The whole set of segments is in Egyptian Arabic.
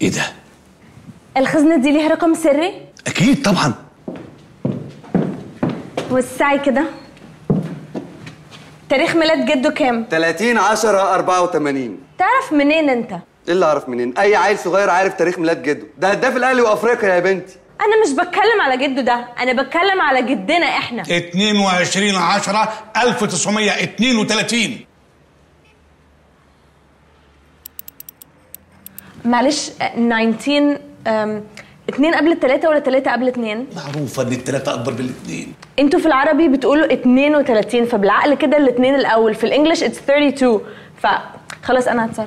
ايه ده الخزنة دي ليها رقم سري اكيد طبعا وسعي كده تاريخ ميلاد جده كام 30 10 84 تعرف منين انت ايه اللي اعرف منين اي عيل صغير عارف تاريخ ميلاد جده ده هداف الاهلي وافريقيا يا بنتي انا مش بتكلم على جده ده انا بتكلم على جدنا احنا 22 10 1932 معلش آه، 19 أم، اتنين قبل التلاتة ولا تلاتة قبل اتنين معروفه ان الثلاثه اكبر من الاثنين انتوا في العربي بتقولوا 32 فبالعقل كده الاتنين الاول في الانجليش اتس 32 فخلاص انا هتصرف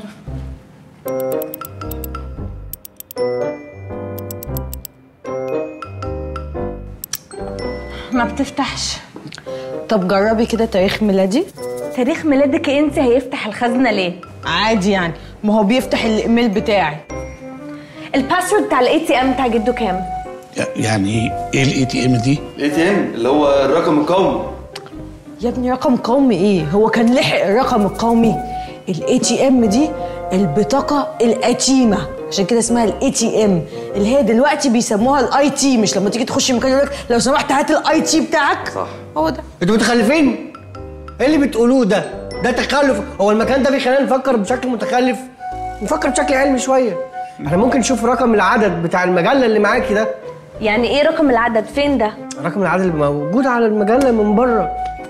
ما بتفتحش طب جربي كده تاريخ ميلادي تاريخ ميلادك انت هيفتح الخزنه ليه عادي يعني ما هو بيفتح الايميل بتاعي الباسورد بتاع الاي تي ام بتاع جده كام يعني ايه الاي تي ام دي الاي تي ام اللي هو الرقم القومي يا ابني رقم قومي ايه هو كان لحق الرقم القومي الاي تي ام دي البطاقه القديمه عشان كده اسمها الاي تي ام اللي هي دلوقتي بيسموها الاي تي مش لما تيجي تخش مكان يقول لك لو سمحت هات الاي تي بتاعك صح هو ده انتوا متخلفين؟ ايه اللي بتقولوه ده؟ ده تخلف هو المكان ده بيخلينا نفكر بشكل متخلف نفكر بشكل علمي شويه احنا ممكن نشوف رقم العدد بتاع المجله اللي معاكي ده يعني ايه رقم العدد فين ده رقم العدد اللي موجود على المجله من بره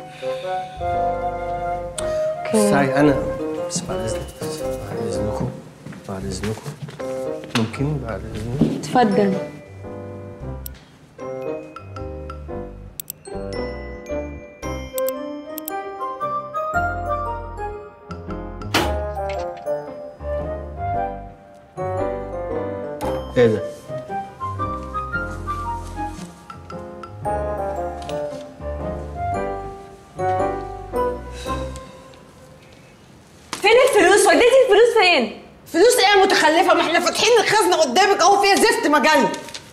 ساي انا بس بعد اذنك بعد اذنكم بعد اذنكم ممكن بعد اذنكم اتفضل ايه ده؟ فين الفلوس وديتي الفلوس فين فلوس ايه يا متخلفه ما احنا فاتحين الخزنه قدامك اهو فيها زفت مجله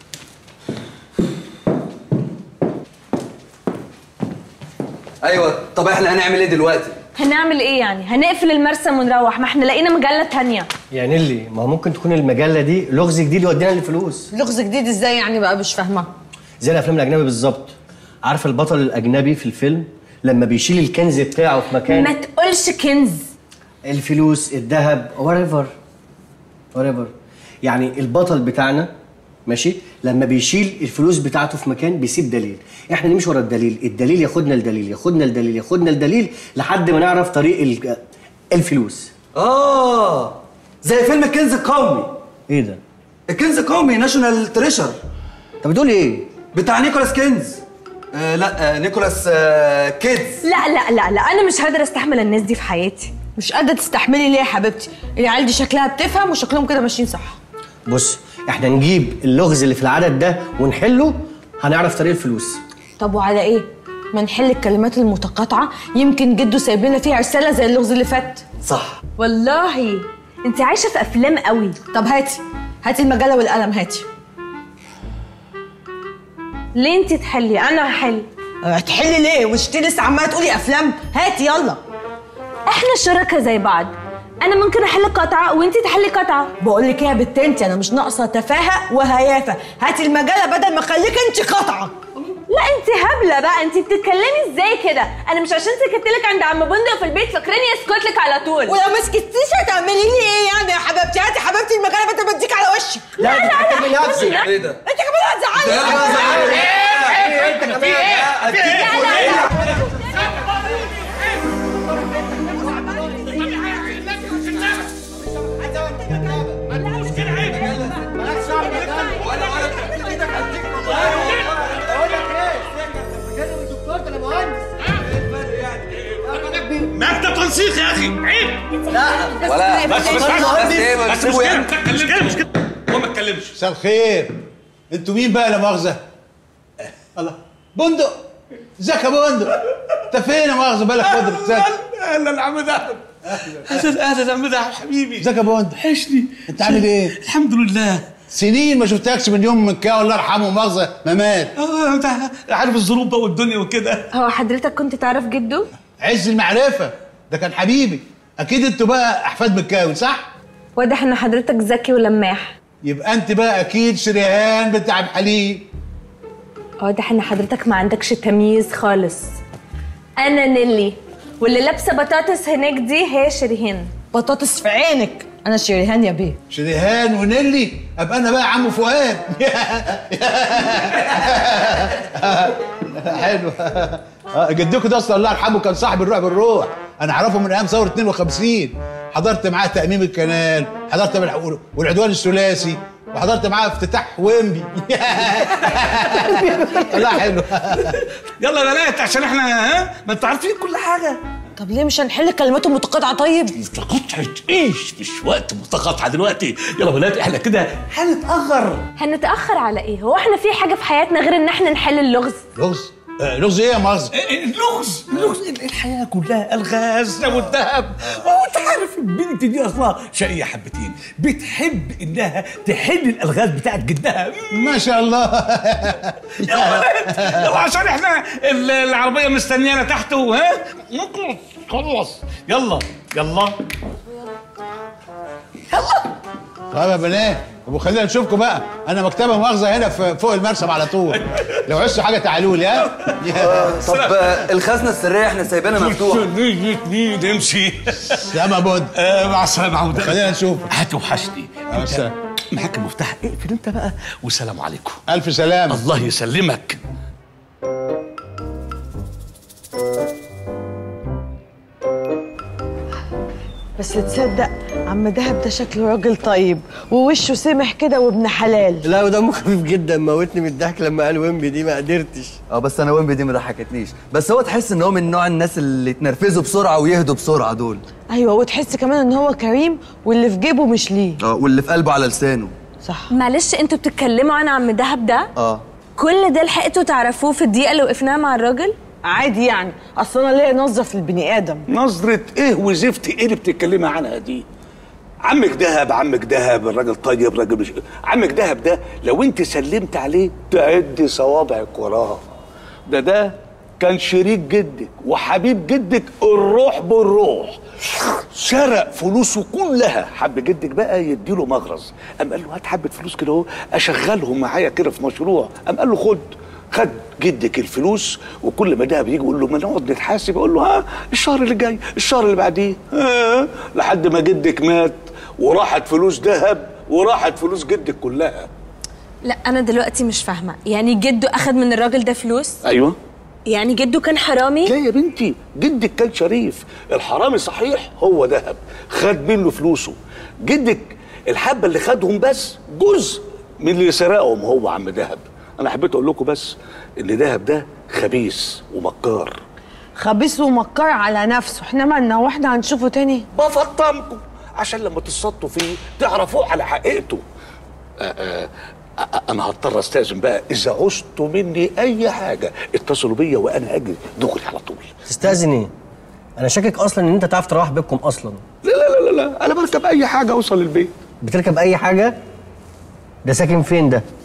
ايوه طب احنا هنعمل ايه دلوقتي هنعمل ايه يعني هنقفل المرسم ونروح ما احنا لقينا مجله تانية يعني اللي ما هو ممكن تكون المجله دي لغز جديد يودينا للفلوس لغز جديد ازاي يعني بقى مش فاهمه زي الافلام الاجنبي بالظبط عارف البطل الاجنبي في الفيلم لما بيشيل الكنز بتاعه في مكان ما تقولش كنز الفلوس الذهب whatever whatever يعني البطل بتاعنا ماشي لما بيشيل الفلوس بتاعته في مكان بيسيب دليل احنا نمشي ورا الدليل الدليل ياخدنا لدليل ياخدنا لدليل ياخدنا لدليل لحد ما نعرف طريق ال- الفلوس اه زي فيلم الكنز القومي ايه ده الكنز القومي ناشونال تريشر انت بتقول ايه بتاع نيكولاس كينز آه لا آه نيكولاس آه كيدز لا لا لا لا انا مش قادره استحمل الناس دي في حياتي مش قادره تستحملي ليه يا حبيبتي العيال دي شكلها بتفهم وشكلهم كده ماشيين صح بص احنا نجيب اللغز اللي في العدد ده ونحله هنعرف طريق الفلوس طب وعلى ايه ما نحل الكلمات المتقاطعه يمكن جده سايب لنا فيها رساله زي اللغز اللي فات صح والله انت عايشه في افلام قوي طب هاتي هاتي المجله والقلم هاتي ليه انت تحلي انا هحل هتحلي ليه وش انت لسه عماله تقولي افلام هاتي يلا احنا شركاء زي بعض انا ممكن احل قطعه وانت تحلي قطعه بقول لك ايه يا بت انت انا مش ناقصه تفاهه وهيافه هاتي المجله بدل ما اخليك انت قطعه لا انت هبله بقى انت بتتكلمي ازاي كده انا مش عشان سكت لك عند عم بندق في البيت فاكراني اسكت لك على طول ولو ما سكتيش هتعملي لي ايه يعني يا حبيبتي هاتي حبيبتي المجله بدل ما اديك على وشي لا لا لا, لا, بصي، لا. ايه ده انت كمان هتزعلي مكتب تنسيق يا اخي عيب ولا بس بس بس ايه بس بس مش سيبه كده يعني. مش كده مش كده هو ما اتكلمش مساء الخير انتوا مين بقى لا مؤاخذه الله بندق ازيك يا بندق انت فين يا مؤاخذه بالك مدرك ازيك اهلا يا عم دهب اهلا اهلا يا عم دهب حبيبي ازيك يا بندق وحشني انت عامل ايه الحمد لله سنين ما شفتكش من يوم من كاو الله يرحمه مؤاخذه ما مات اه ده عارف الظروف بقى والدنيا وكده هو حضرتك كنت تعرف جده عز المعرفه ده كان حبيبي اكيد انتوا بقى احفاد مكاوي صح واضح ان حضرتك ذكي ولماح يبقى انت بقى اكيد شريهان بتاع الحليب واضح ان حضرتك ما عندكش تمييز خالص انا نيلي واللي لابسه بطاطس هناك دي هي شيرين بطاطس في عينك انا شريهان يا بيه شريهان ونيلي ابقى انا بقى عمو فؤاد حلو آه، جدكم ده اصلا الله يرحمه كان صاحب الروح بالروح انا اعرفه من ايام ثوره 52 حضرت معاه تاميم الكنال حضرت بالع- والعدوان الثلاثي وحضرت معاه افتتاح ويمبي لا حلو يلا يا بنات عشان احنا ها ما انتوا عارفين كل حاجه طب ليه مش هنحل كلماته متقاطعه طيب متقاطعة ايش مش وقت متقاطعة دلوقتي يلا بنات احنا كده هنتأخر هنتاخر على ايه هو احنا في حاجه في حياتنا غير ان احنا نحل اللغز لغز آه، لغز ايه يا مؤاخذه اللغز اللغز الحياة كلها الغاز والذهب هو انت عارف البنت دي اصلا شقية حبتين بتحب انها تحل الالغاز بتاعت جدها ما شاء الله يلا بنات يلا عشان احنا ال- العربية مستنيانا تحت ها ممكن خلص يلا يلا طيب يا بنات طب وخلينا نشوفكم بقى انا مكتبه مؤاخذه هنا في فوق المرسم على طول لو عشتوا حاجه تعالوا لي ها طب آه، الخزنه السريه احنا سايبينها مفتوحه نمشي سلام يا بود آه، مع السلامة عودة خلينا نشوف هتوحشني مع السلامة. معاك المفتاح اقفل انت بقى والسلام عليكم الف سلامه الله يسلمك بس تصدق عم دهب ده شكله راجل طيب ووشه سمح كده وابن حلال لا ودمه خفيف جدا موتني من الضحك لما قال ويمبي دي ما قدرتش اه بس انا ويمبي دي ما ضحكتنيش بس هو تحس ان هو من نوع الناس اللي يتنرفزوا بسرعه ويهدوا بسرعه دول ايوه وتحس كمان ان هو كريم واللي في جيبه مش ليه اه واللي في قلبه على لسانه صح معلش انتوا بتتكلموا عن عم دهب ده اه كل ده لحقتوا تعرفوه في الدقيقه اللي وقفناها مع الراجل عادي يعني اصل انا ليا نظره في البني ادم نظرة ايه وزفت ايه اللي بتتكلمي عنها دي عمك دهب عمك دهب الراجل طيب راجل مش عمك دهب ده لو انت سلمت عليه تعدي صوابعك وراه ده ده كان شريك جدك وحبيب جدك الروح بالروح سرق فلوسه كلها حب جدك بقى يديله مغرز قام قال له هات حبه فلوس كده اهو اشغلهم معايا كده في مشروع قام قال له خد خد جدك الفلوس وكل ما دهب يجي يقول له ما نقعد نتحاسب يقول له ها الشهر اللي جاي الشهر اللي بعديه ها لحد ما جدك مات وراحت فلوس دهب وراحت فلوس جدك كلها لا انا دلوقتي مش فاهمه يعني جده اخد من الراجل ده فلوس ايوه يعني جده كان حرامي لا يا بنتي جدك كان شريف الحرامي صحيح هو دهب خد منه فلوسه جدك الحبه اللي خدهم بس جزء من اللي سرقهم هو عم دهب انا حبيت اقول لكم بس ان دهب ده خبيث ومكار خبيث ومكار على نفسه احنا مالنا واحنا هنشوفه تاني بفطمكم عشان لما تصطوا فيه تعرفوه على حقيقته آآ آآ آآ انا هضطر استاذن بقى اذا عوزتوا مني اي حاجه اتصلوا بيا وانا اجي دغري على طول تستأذن ايه؟ انا شاكك اصلا ان انت تعرف تروح بيتكم اصلا لا لا لا لا, لا. انا بركب اي حاجه اوصل البيت بتركب اي حاجه ده ساكن فين ده